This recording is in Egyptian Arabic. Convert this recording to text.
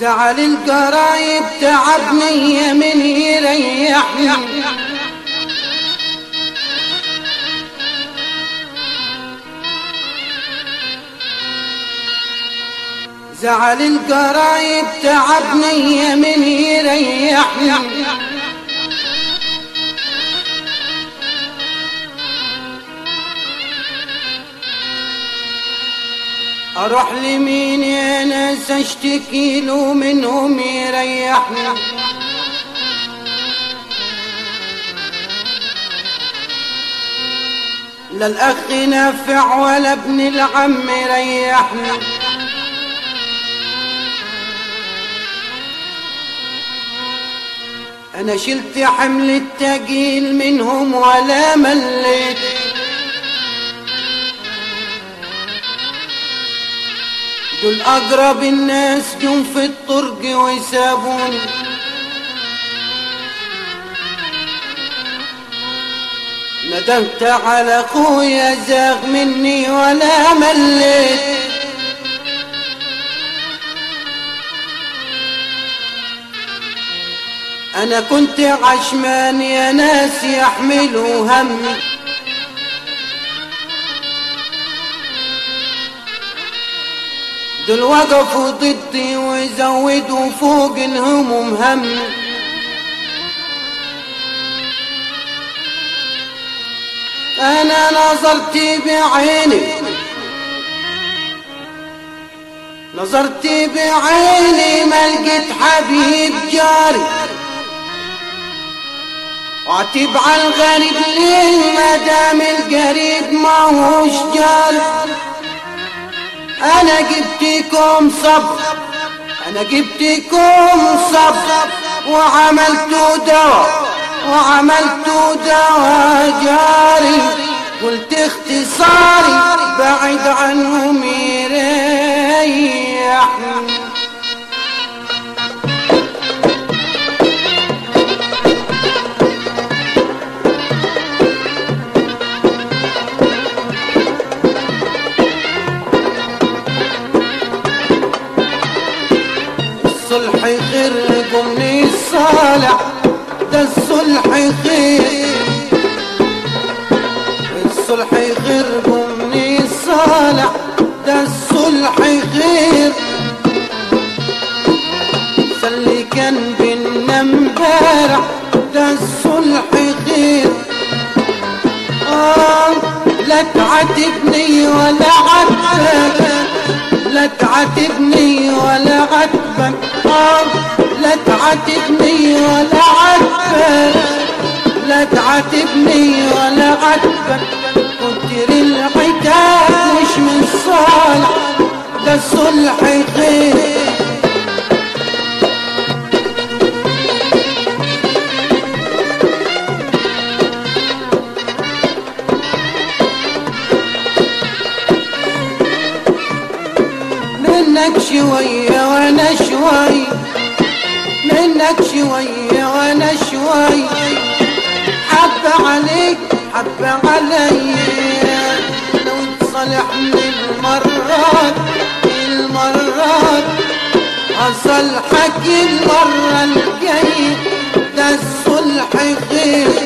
زعل القرايب تعبني يا من يريحني زعل القرايب تعبني يا من يريحني اروح لمين يا ناس اشتكي له منهم يريحني لا الاخ نافع ولا ابن العم يريحني انا شلت حمل التقيل منهم ولا مليت دول اقرب الناس جم في الطرق وسابوني ندمت على اخويا زاغ مني ولا مليت انا كنت عشمان يا ناس يحملوا همي دول وقفوا ضدي وزودوا فوق الهموم همي انا نظرت بعيني نظرت بعيني ما لقيت حبيب جاري واعتب على الغريب ليه ما دام القريب ما هوش جاري انا جبتكم صبر انا جبتكم صبر وعملت دواء وعملت دواء جاري قلت اختصاري بعد عنهم يريحني الصلح خير قمني الصالح ده الصلح خير الصلح خير قمني الصالح ده الصلح خير اللي كان بينا امبارح ده الصلح خير آه لا تعاتبني ولا عاتبك لا تعاتبني ولا عاتبك آه لا تعاتبني ولا عاتبك لا تعاتبني ولا عاتبك كتر العتاب مش من صالح ده الصلح خير منك شوية وانا شوي منك شوية وانا شوي حب عليك حب علي لو تصالحني المرات المرات أصلحك المرة الجاية ده الصلح خير